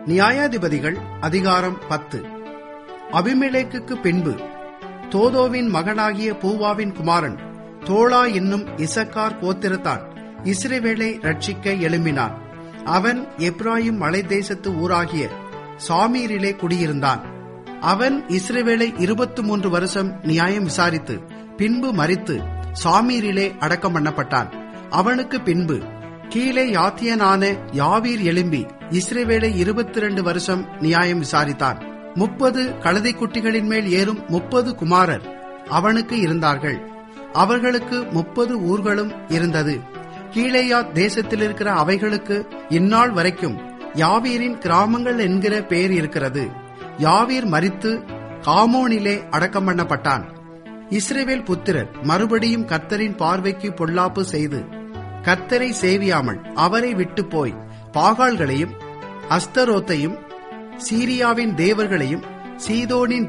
நியாயாதிபதிகள் அதிகாரம் பத்து அபிமெலேக்குக்கு பின்பு தோதோவின் மகனாகிய பூவாவின் குமாரன் தோளா என்னும் இசக்கார் கோத்திரத்தான் இஸ்ரவேலை ரட்சிக்க எழும்பினான் அவன் எப்ராயிம் மலை தேசத்து ஊராகிய சாமீரிலே குடியிருந்தான் அவன் இஸ்ரவேலை இருபத்து மூன்று வருஷம் நியாயம் விசாரித்து பின்பு மறித்து சாமீரிலே அடக்கம் பண்ணப்பட்டான் அவனுக்கு பின்பு கீழே யாத்தியனான யாவீர் எழும்பி இஸ்ரேவேலை இருபத்தி ரெண்டு வருஷம் நியாயம் விசாரித்தான் முப்பது கழுதை குட்டிகளின் மேல் ஏறும் முப்பது குமாரர் அவனுக்கு இருந்தார்கள் அவர்களுக்கு முப்பது ஊர்களும் இருந்தது கீழேயா தேசத்தில் இருக்கிற அவைகளுக்கு இந்நாள் வரைக்கும் யாவீரின் கிராமங்கள் என்கிற பெயர் இருக்கிறது யாவீர் மறித்து காமோனிலே அடக்கம் பண்ணப்பட்டான் இஸ்ரேவேல் புத்திரர் மறுபடியும் கர்த்தரின் பார்வைக்கு பொல்லாப்பு செய்து கர்த்தரை சேவியாமல் அவரை விட்டு போய் பாகால்களையும் அஸ்தரோத்தையும் சீரியாவின் தேவர்களையும் சீதோனின்